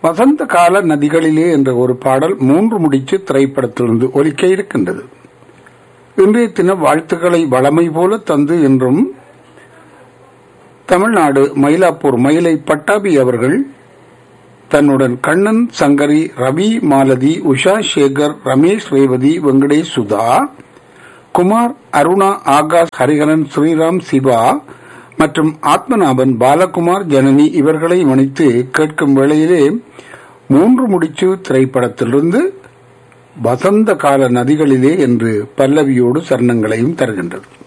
வசந்த கால நதிகளிலே என்ற ஒரு பாடல் மூன்று முடிச்சு திரைப்படத்திலிருந்து ஒலிக்க இருக்கின்றது இன்றைய தின வாழ்த்துக்களை வளமை போல தந்து என்றும் தமிழ்நாடு மயிலாப்பூர் மயிலை பட்டாபி அவர்கள் தன்னுடன் கண்ணன் சங்கரி ரவி மாலதி உஷா சேகர் ரமேஷ் ரேவதி வெங்கடேஷ் சுதா குமார் அருணா ஆகாஷ் ஹரிஹரன் ஸ்ரீராம் சிவா மற்றும் ஆத்மநாபன் பாலகுமார் ஜனனி இவர்களை மன்னித்து கேட்கும் வேளையிலே மூன்று முடிச்சு திரைப்படத்திலிருந்து வசந்த கால நதிகளிலே என்று பல்லவியோடு சரணங்களையும் தருகின்றது